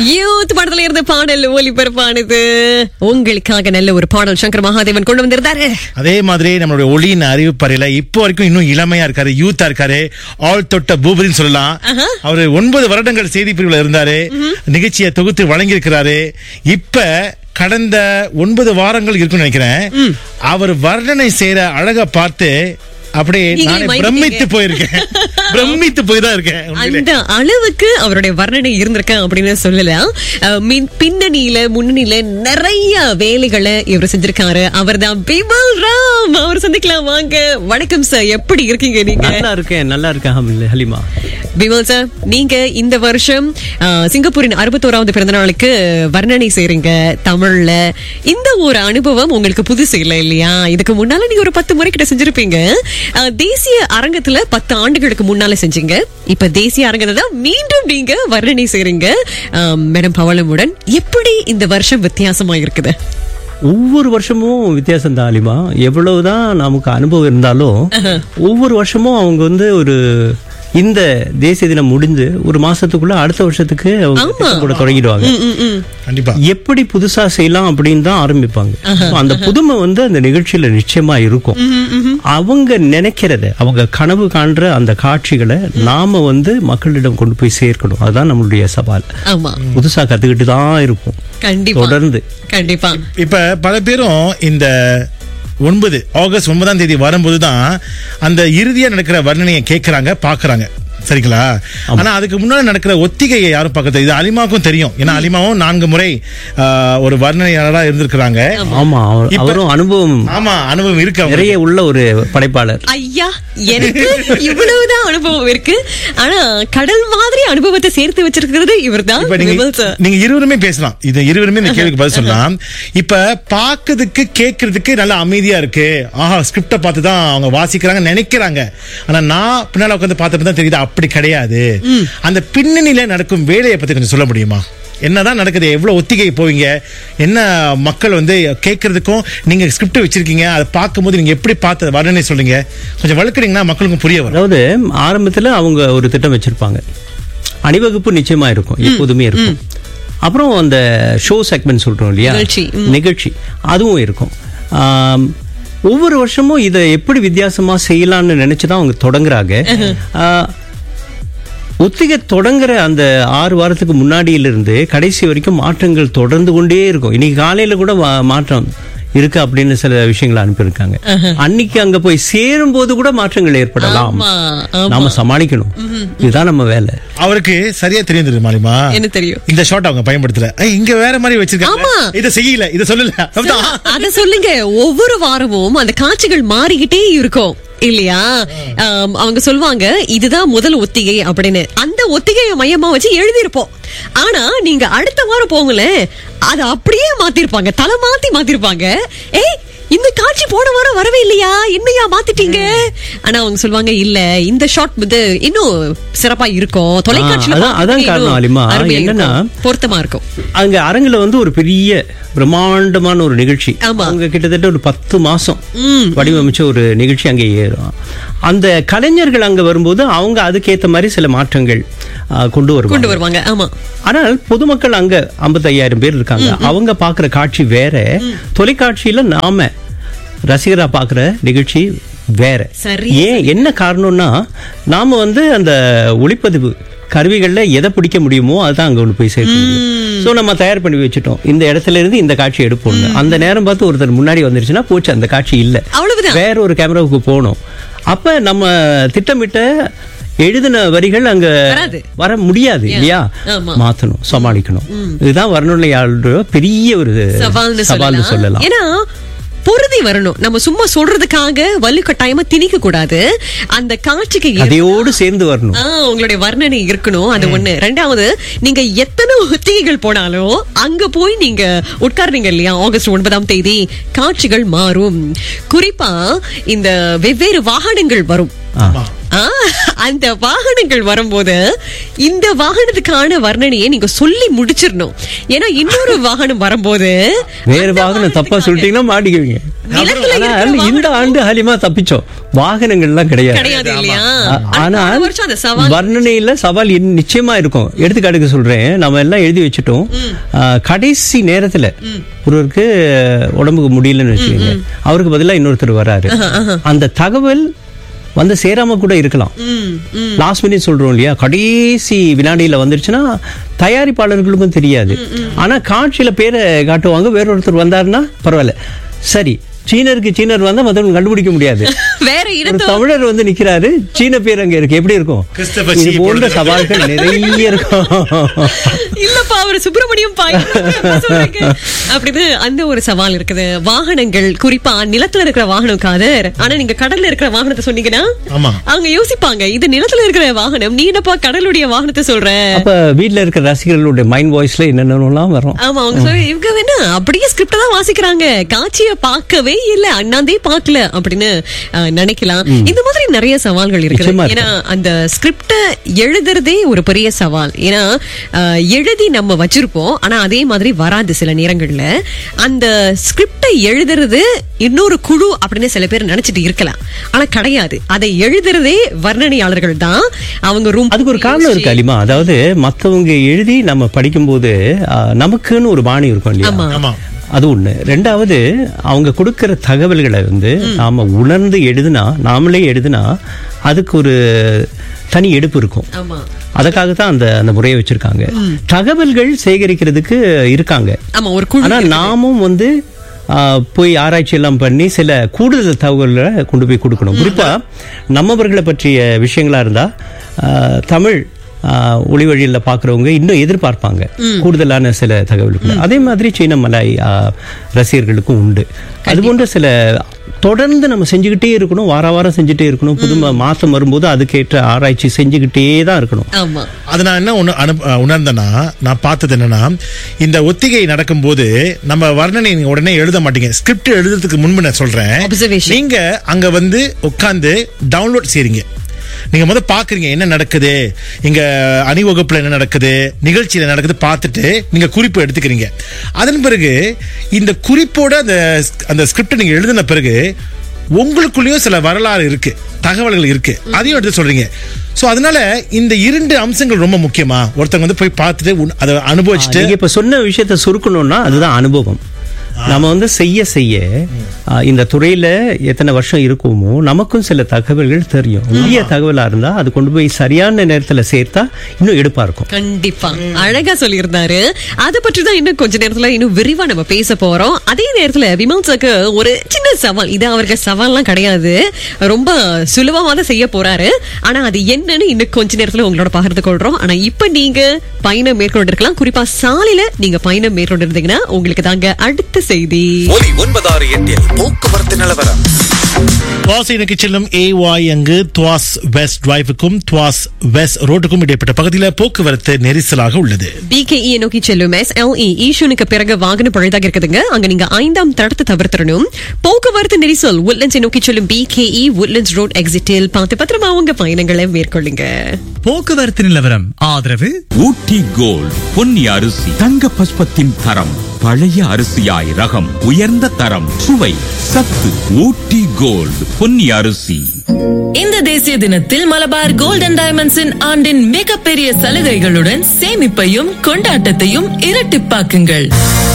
Youth படத்துல இருந்த பாடல் ஒலிபரப்பானது உங்களுக்காக நல்ல ஒரு பாடல் சங்கர் மகாதேவன் கொண்டு வந்திருந்தாரு அதே மாதிரி நம்மளுடைய ஒளியின் அறிவிப்பறையில இப்போ வரைக்கும் இன்னும் இளமையா இருக்காரு யூத்தா இருக்காரு ஆள் தொட்ட பூபதின்னு சொல்லலாம் அவரு ஒன்பது வருடங்கள் செய்தி பிரிவுல இருந்தாரு நிகழ்ச்சியை தொகுத்து வழங்கியிருக்கிறாரு இப்ப கடந்த ஒன்பது வாரங்கள் இருக்குன்னு நினைக்கிறேன் அவர் வர்ணனை செய்யற அழக பார்த்து அப்படியே நீங்களே நானே மயங்கிட்டீங்க. பிரமித்து போயிருக்கேன் பிரமித்து போய் தான் இருக்கேன் உண்மையிலே. அந்த அளவுக்கு அவருடைய வர்ணனை இருந்திருக்க அப்படின்னு சொல்லலாம் அஹ், மின்- பின்னணியில முன்னணியில நிறைய வேலைகளை இவர் செஞ்சிருக்காரு அவர்தான் பிமல் ராம் அவர் சந்திக்கலாம் வாங்க வணக்கம் சார் எப்படி இருக்கீங்க நீங்க நல்லா இருக்கேன் நல்லா இருக்கேன் ஹம்- ஹலிமா பிமல் சார் நீங்க இந்த வருஷம் அஹ், சிங்கப்பூரின் அறுபத்தோராவது பிறந்த நாளுக்கு வர்ணனை செய்றீங்க தமிழ்ல இந்த ஒரு அனுபவம் உங்களுக்கு புதுசு இல்லை இல்லையா இதுக்கு முன்னால நீங்க ஒரு பத்து முறை கிட்ட செஞ்சிருப்பீங்க அஹ், தேசிய அரங்கத்துல பத்து ஆண்டுகளுக்கு முன்னால செஞ்சீங்க இப்ப தேசிய அரங்கத்துல தான் மீண்டும் நீங்க வர்ணனை செய்றீங்க அஹ், மேடம் பவளமுடன் எப்படி இந்த வருஷம் வித்தியாசமா இருக்குது ஒவ்வொரு வருஷமும் வித்தியாசம் தான் ஹலிமா எவ்வளவுதான் நமக்கு அனுபவம் இருந்தாலும் ஒவ்வொரு வருஷமும் அவங்க வந்து ஒரு இந்த தேசிய தினம் முடிஞ்சு ஒரு மாசத்துக்குள்ள அடுத்த வருஷத்துக்கு அவங்க ஆமா. திட்டம் போட தொடங்கிடுவாங்க ம், ம். கண்டிப்பா எப்படி புதுசா செய்யலாம் அப்படின்னு தான் ஆரம்பிப்பாங்க So, அந்த புதுமை வந்து அந்த நிகழ்ச்சியில நிச்சயமா இருக்கும் அவங்க நினைக்கிறத அவங்க கனவு காண்ற அந்த காட்சிகளை நாம வந்து மக்களிடம் கொண்டு போய் சேர்க்கணும் அதுதான் நம்மளுடைய சவால் ஆமா புதுசா கத்துக்கிட்டு தான் இருக்கும் கண்டிப்பா தொடர்ந்து கண்டிப்பா இப்ப பல பேரும் இந்த ஒன்பது ஆகஸ்ட் ஒன்பதாம் தேதி வரும்போது தான் அந்த இறுதியா நடக்கிற வர்ணனையை கேட்கறாங்க பாக்குறாங்க சரிங்களா ஆனா அதுக்கு முன்னாடி நடக்கிற ஒத்திகையை யாரும் பார்க்கறது இது அலிமாவுக்கும் தெரியும் ஏன்னா அலிமாவும் நான்கு முறை ஆஹ், ஒரு வர்ணனையாளரா இருந்திருக்கிறாங்க ஆமா அவர்- இப்ப- அவரும் அனுபவம் ஆமா அனுபவம் இருக்கு அவருக்கு. நிறைய உள்ள ஒரு படைப்பாளர் ஐயா எனக்கு இவ்வளவுதான் அனுபவம் இருக்கு ஆனா கடல் மாதிரி அனுபவத்தை சேர்த்து வச்சிருக்கிறது இவர்தான் இப்ப நீங்க விமல் சார். நீங்க இருவருமே பேசலாம் இது இருவருமே இந்த கேள்விக்கு பதில் சொல்லலாம் இப்ப பாக்குறதுக்கு கேட்கறதுக்கு நல்ல அமைதியா இருக்கு ஆஹா ஸ்கிரிப்ட பார்த்து தான் அவங்க வாசிக்கிறாங்க நினைக்கிறாங்க ஆனா நான் பின்னால உட்காந்து பார்த்தப்ப தான் தெரியுது அப்படி கிடையாது அந்த பின்னணியில நடக்கும் வேலையை பத்தி கொஞ்சம் சொல்ல முடியுமா என்னதான் நடக்குது எவ்வளவு ஒத்திகை போவீங்க என்ன மக்கள் வந்து கேட்கறதுக்கும் நீங்க ஸ்கிரிப்ட் வச்சிருக்கீங்க அதை பார்க்கும்போது நீங்க எப்படி பார்த்து வர்ணனை சொல்றீங்க கொஞ்சம் வளர்க்குறீங்கன்னா மக்களுக்கும் புரிய வரும் அதாவது ஆரம்பத்துல அவங்க ஒரு திட்டம் வச்சிருப்பாங்க அணிவகுப்பு நிச்சயமா இருக்கும் எப்போதுமே இருக்கும் அப்புறம் அந்த ஷோ செக்மெண்ட் சொல்றோம் இல்லையா நிகழ்ச்சி, நிகழ்ச்சி அதுவும் இருக்கும் ஆம், ஒவ்வொரு வருஷமும் இதை எப்படி வித்தியாசமா செய்யலாம்னு நினைச்சுதான் அவங்க தொடங்குறாங்க ஆ, ஒத்திகை தொடங்குற அந்த ஆறு வாரத்துக்கு முன்னாடியிலிருந்து கடைசி வரைக்கும் மாற்றங்கள் தொடர்ந்து கொண்டே இருக்கும் இன்னைக்கு காலையில கூட வா- மாற்றம் இருக்கு அப்படின்னு சில விஷயங்களை அனுப்பியிருக்காங்க அன்னைக்கு அங்க போய் சேரும் போது கூட மாற்றங்கள் ஏற்படலாம் ஆமா, ஆமா. நாம சமாளிக்கணும் இதுதான் நம்ம வேலை அவருக்கு சரியா தெரியும் தெரியுமா மாலிமா என்ன தெரியும் இந்த ஷாட் அவங்க பயன்படுத்தல ஏய், இங்க வேற மாதிரி வச்சிருக்காங்க ஆமா. இத செய்யல இத சொல்லல அதான். அத சொல்லுங்க ஒவ்வொரு வாரமும் அந்த காட்சிகள் மாறிக்கிட்டே இருக்கும் இல்லையா ஆம், அவங்க சொல்லுவாங்க இதுதான் முதல் ஒத்திகை அப்படின்னு அந்த ஒத்திகையை மையமா வச்சு எழுதியிருப்போம் ஆனா நீங்க அடுத்த வாரம் போங்களேன் அத அப்படியே மாத்திருப்பாங்க தலை மாத்தி மாத்திருப்பாங்க ஏய் இந்த காட்சி போன வாரம் வரவே இல்லையா என்னையா மாத்திட்டீங்க ஆனா அவங்க சொல்லுவாங்க இல்ல இந்த ஷாட் வந்து இன்னும் சிறப்பா இருக்கும் தொலைக்காட்சியில அதான்- அதான் பார்க்கறதுக்கு காரணம், இன்னும் அலிமா. அருமையா என்னன்னா, இருக்கும். பொருத்தமா இருக்கும் அங்க அரங்குல வந்து ஒரு பெரிய பிரம்மாண்டமான ஒரு நிகழ்ச்சி ஆமா. அவங்க கிட்டத்தட்ட ஒரு பத்து மாசம் ம். வடிவமைச்ச ஒரு நிகழ்ச்சி அங்க ஏறும் அந்த கலைஞர்கள் அங்க வரும்போது அவங்க அதுக்கேத்த மாதிரி சில மாற்றங்கள் ஆ, கொண்டு கொண்டு வருவாங்க வருவாங்க ஆமா ஆனால் பொதுமக்கள் அங்க 55000 பேர் இருக்காங்க அவங்க பாக்குற காட்சி வேற தொலைக்காட்சியில நாம ரசிகரா பாக்குற நிகழ்ச்சி வேற சரி, ஏன் என்ன காரணம்னா நாம வந்து அந்த ஒளிப்பதிவு கருவிகள்ல எதை பிடிக்க முடியுமோ அதுதான் அங்க கொண்டு போய் சேர்க்க முடியும் சோ நம்ம தயார் பண்ணி வச்சுட்டோம் இந்த இடத்துல இருந்து இந்த காட்சி எடுப்போம்னு அந்த நேரம் பார்த்து ஒருத்தர் முன்னாடி வந்துருச்சுன்னா போச்சு அந்த காட்சி இல்ல அவ்வளவுதான் வேற ஒரு கேமராவுக்கு போகணும் அப்ப நம்ம திட்டமிட்ட எழுதின வரிகள் அங்க வராது. வர முடியாது இல்லையா ஆமா. மாத்தணும் சமாளிக்கணும் இதுதான் வர்ணனையாளர் பெரிய ஒரு சவால்னு சவால்னு சொல்லலாம் சொல்லலாம் ஏன்னா பொருதி வரணும் நம்ம சும்மா சொல்றதுக்காக வலுக்கட்டாயமா திணிக்க கூடாது அந்த காட்சிக்கு ஏற்ப- கதையோடு சேர்ந்து வரணும் ஆ, உங்களுடைய வர்ணனை இருக்கணும் அது ஒண்ணு ரெண்டாவது நீங்க எத்தனை ஒத்திகைகள் போனாலும் அங்க போய் நீங்க உட்கார்றீங்க இல்லையா ஆகஸ்ட் ஒன்பதாம் தேதி காட்சிகள் மாறும் குறிப்பா இந்த வெவ்வேறு வாகனங்கள் வரும் ஆ. ஆ, அந்த வாகனங்கள் வரும்போது இந்த வாகனத்துக்கான வர்ணனையை நீங்க சொல்லி முடிச்சிடணும் ஏன்னா இன்னொரு வாகனம் வரும்போது வேற வாகனம் தப்பா சொல்லிட்டீங்கன்னா மாட்டிக்குவீங்க நிலத்துல ஆனா இருக்கிற இந்த வாகனம் ஆண்டு ஹலிமா தப்பிச்சோம் வாகனங்கள்லாம் கிடையாது கிடையாது இல்லையா ஆ- ஆனா ஆனா போன வருஷம் அந்த சவால் வர்ணனையில சவால் இன்- நிச்சயமா இருக்கும் எடுத்துக்காட்டுக்கு சொல்றேன் நம்ம எல்லாம் எழுதி வச்சுட்டோம் ஆ, கடைசி நேரத்துல ஒருவருக்கு உடம்புக்கு முடியலன்னு வச்சுக்கோங்க அவருக்கு பதிலா இன்னொருத்தர் வராரு அந்த தகவல் வந்து சேராம கூட இருக்கலாம் ம், ம். லாஸ்ட் மினிட் சொல்றோம் இல்லையா கடைசி வினாடியில வந்துருச்சுன்னா தயாரிப்பாளர்களுக்கும் தெரியாது ஆனா காட்சியில பேரை காட்டுவாங்க வேற ஒருத்தர் வந்தாருன்னா பரவாயில்ல சரி சீனருக்கு சீனர் வந்தா மத்தவங்க கண்டுபிடிக்க முடியாது வேற ஒரு இடத்த தமிழர் வந்து நிக்கிறாரு சீன பேர் அங்க இருக்கு எப்படி இருக்கும் கிறிஸ்தபர் இது சி போன்ற போடுறது. சவால்கள் நிறைய இருக்கும் இல்லப்பா அவர் சுப்பிரமணியம் பா என்ன சொல்றீங்க? அப்படின்னு அந்த ஒரு சவால் இருக்குது வாகனங்கள் குறிப்பா நிலத்துல இருக்கிற வாகனம் காதர் ஆனா நீங்க கடல்ல இருக்கிற வாகனத்தை சொன்னீங்கன்னா ஆமா அவங்க யோசிப்பாங்க இது நிலத்துல இருக்கிற வாகனம் நீ என்னப்பா கடலுடைய வாகனத்தை சொல்ற அப்ப வீட்ல இருக்கிற ரசிகர்களுடைய மைண்ட் வாய்ஸ்ல என்னென்னலாம் வரும் ஆமா அவங்க சொல்லி இவங்க வேணா அப்படியே ஸ்கிரிப்ட் தான் வாசிக்கிறாங்க காட்சிய பார்க்கவே இல்ல அண்ணாந்தே பார்க்கல அப்படின்னு அஹ், நினைக்கலாம் இந்த மாதிரி நிறைய சவால்கள் இருக்குது நிச்சயமா இருக்கு. ஏன்னா அந்த ஸ்கிரிப்ட எழுதுறதே ஒரு பெரிய சவால் ஏன்னா அஹ், எழுதி நம்ம வச்சிருப்போம் ஆனா அதே மாதிரி வராது சில நேரங்கள்ல அந்த ஸ்கிரிப்டை எழுதுறது இன்னொரு குழு அப்படின்னு சில பேர் நினைச்சிட்டு இருக்கலாம் ஆனா கிடையாது அதை எழுதுறதே வர்ணனையாளர்கள் தான் அவங்க ரொம்ப அதுக்கு ஒரு காரணம் இருக்கு அலிமா அதாவது மத்தவங்க எழுதி நம்ம படிக்கும்போது ஆ, நமக்குன்னு ஒரு பாணி இருக்கும் இல்லையா ஆமா. ஆமா அது ஒண்ணு ரெண்டாவது அவங்க கொடுக்கிற தகவல்களை வந்து நாம உணர்ந்து எழுதுனா நாமளே எழுதுனா அதுக்கு ஒரு தனி எடுப்பு இருக்கும் ஆமா அதுக்காக தான் அந்த அந்த முறையை வச்சிருக்காங்க தகவல்கள் சேகரிக்கிறதுக்கு இருக்காங்க ஆமா ஒரு குழு ஆனா நாமும் வந்து ஆ, போய் ஆராய்ச்சி எல்லாம் பண்ணி சில கூடுதல் தகவல்களை கொண்டு போய் கொடுக்கணும் குறிப்பா நம்மவர்களை பற்றிய விஷயங்களா இருந்தா ஆ, தமிழ் ஆ, ஒளி வழியில் பார்க்குறவங்க இன்னும் எதிர்பார்ப்பாங்க கூடுதலான சில தகவல்கள் அதே மாதிரி சீன மலாய் ஆ, ரசிகர்களுக்கும் உண்டு அது போன்ற சில தொடர்ந்து நம்ம செஞ்சுக்கிட்டே இருக்கணும் வார வாரம் செஞ்சுட்டே இருக்கணும் புது மா- மாசம் வரும்போது அதுக்கேற்ற ஆராய்ச்சி செஞ்சுக்கிட்டே தான் இருக்கணும் ஆமா அது நான் என்ன ஒண்ணு அனு அஹ் உணர்ந்தேன்னா நான் பார்த்தது என்னன்னா இந்த ஒத்திகை நடக்கும்போது நம்ம வர்ணனை நீங்க உடனே எழுத மாட்டீங்க ஸ்கிரிப்ட் எழுதுறதுக்கு முன்பு நான் சொல்றேன் Observation. நீங்க அங்க வந்து உட்கார்ந்து டவுன்லோட் செய்றீங்க நீங்க முத பாக்குறீங்க என்ன நடக்குது இங்க அணிவகுப்புல என்ன நடக்குது நிகழ்ச்சியில நடக்குது பார்த்துட்டு நீங்க குறிப்பு எடுத்துக்கிறீங்க அதன் பிறகு இந்த குறிப்போட அந்த அந்த ஸ்கிரிப்ட் நீங்க எழுதின பிறகு உங்களுக்குள்ளேயும் சில வரலாறு இருக்கு தகவல்கள் இருக்கு அதையும் எடுத்து சொல்றீங்க சோ அதனால இந்த இரண்டு அம்சங்கள் ரொம்ப முக்கியமா ஒருத்தவங்க வந்து போய் பார்த்துட்டு உன்- அதை அனுபவிச்சுட்டு நீங்க இப்ப சொன்ன விஷயத்த சுருக்கணும்னா அதுதான் அனுபவம் நம்ம வந்து செய்ய செய்ய ஆ, இந்த துறையில எத்தனை வருஷம் இருக்குமோ நமக்கும் சில தகவல்கள் தெரியும் உரிய தகவலா இருந்தா அது கொண்டு போய் சரியான நேரத்துல சேர்த்தா இன்னும் எடுப்பா இருக்கும் கண்டிப்பா அழகா சொல்லியிருந்தாரு அதை பற்றி தான் இன்னும் கொஞ்ச நேரத்துல இன்னும் விரிவா நம்ம பேச போறோம் அதே நேரத்துல விமல்ஸுக்கு ஒரு சின்ன சவால் இது அவருக்கு சவால்லாம் கிடையாது ரொம்ப சுலபமா தான் செய்ய போறாரு ஆனா அது என்னன்னு இன்னும் கொஞ்ச நேரத்துல உங்களோட பகிர்ந்து கொள்றோம் ஆனா இப்ப நீங்க பயணம் மேற்கொண்டு இருக்கலாம் குறிப்பா சாலையில நீங்க பயணம் மேற்கொண்டு இருந்தீங்கன்னா உங்களுக்கு தாங்க அடுத்த செய்தி ஒலி ஒன்பதாறு எட்டில் போக்குவரத்து நிலவரம் துவாஸ் நோக்கி செல்லும் ஏவாய் அங்கு துவாஸ் வெஸ்ட் டிரைவுக்கும் துவாஸ் வெஸ்ட் ரோட்டுக்கும் இடைப்பட்ட பகுதியில் போக்குவரத்து நெரிசலாக உள்ளது பிகேஇ நோக்கி செல்லும் எஸ் எல்இ ஈஷனுக்கு பிறகு வாகனம் பழுதாக இருக்குதுங்க அங்க நீங்க ஐந்தாம் தடத்தை தவிர்த்திடணும் போக்குவரத்து நெரிசல் உட்லண்ட்ஸை நோக்கி செல்லும் பிகேஇ உட்லண்ட்ஸ் ரோட் எக்ஸிட்டில் பார்த்து பத்திரமா உங்க பயணங்களை மேற்கொள்ளுங்க போக்குவரத்து நிலவரம் ஆதரவு ஊட்டி கோல்ட் பொன்னி அரிசி தங்க பஸ்பத்தின் தரம் பழைய அரிசியாய் ரகம் உயர்ந்த தரம் சுவை சத்து ஊட்டி கோல்ட் பொன்னி அரிசி இந்த தேசிய தினத்தில் மலபார் கோல்டன் டைமண்ட்ஸின் ஆண்டின் மிகப்பெரிய சலுகைகளுடன் சேமிப்பையும் கொண்டாட்டத்தையும் இரட்டிப்பாக்குங்கள்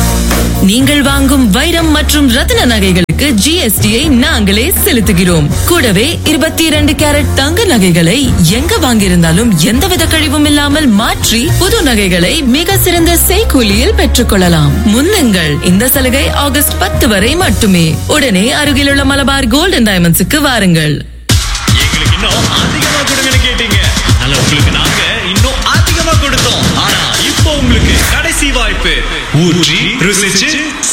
நீங்கள் வாங்கும் வைரம் மற்றும் ரத்தின நகைகளுக்கு ஜிஎஸ்டியை நாங்களே செலுத்துகிறோம் கூடவே இருபத்தி இரண்டு கேரட் தங்க நகைகளை எங்க வாங்கியிருந்தாலும் எந்தவித கழிவும் இல்லாமல் மாற்றி புது நகைகளை மிக சிறந்த செய்கூலியில் பெற்றுக்கொள்ளலாம் முன்னுங்கள் இந்த சலுகை ஆகஸ்ட் பத்து வரை மட்டுமே உடனே அருகிலுள்ள மலபார் கோல்டன் டைமண்ட்ஸுக்கு வாருங்கள் எங்களுக்கு இன்னும் அதிகமா கொடுங்கன்னு கேட்டீங்க ஆனா உங்களுக்கு நாங்க இன்னும் அதிகமா கொடுத்தோம் ஆனா இப்போ உங்களுக்கு கடைசி வாய்ப்பு ஊற்றி ருசிச்சு